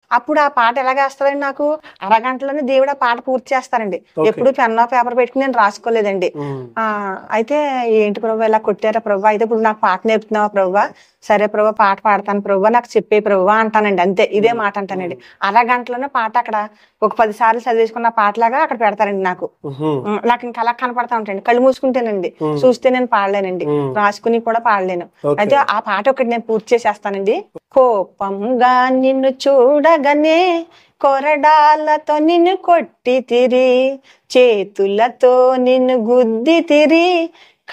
అప్పుడు ఆ పాట ఎలాగేస్తారండి నాకు అరగంటలోనే దేవుడు ఆ పాట పూర్తి చేస్తారండి Okay. ఎప్పుడు పెన్నో పేపర్ పెట్టుకుని నేను రాసుకోలేదండి ఉమ్. ఆ అయితే ఏంటి ప్రభు ఇలా కొట్టారా ప్రభు అయితే ఇప్పుడు నాకు పాట నేర్పుతున్నావా ప్రభు సరే ప్రభు పాట పాడతాను ప్రభు నాకు చెప్పే ప్రభు అంటానండి అంతే ఇదే మాట అంటానండి అరగంటలోనే పాట అక్కడ ఒక పది సార్లు చదివేసుకున్న పాటలాగా అక్కడ పెడతారండి నాకు ఉహుం. ఉమ్, నాకు ఇంకా అలా కనపడతా ఉంటాయండి కళ్ళు మూసుకుంటేనండి చూస్తే నేను పాడలేనండి ఉమ్. రాసుకుని కూడా పాడలేను Okay. అయితే ఆ పాట ఒకటి నేను పూర్తి చేసేస్తానండి కోపంగా నిన్ను చూడగానే కొరడాలతో నిన్ను కొట్టి తిరి చేతులతో నిన్ను గుద్ది తిరి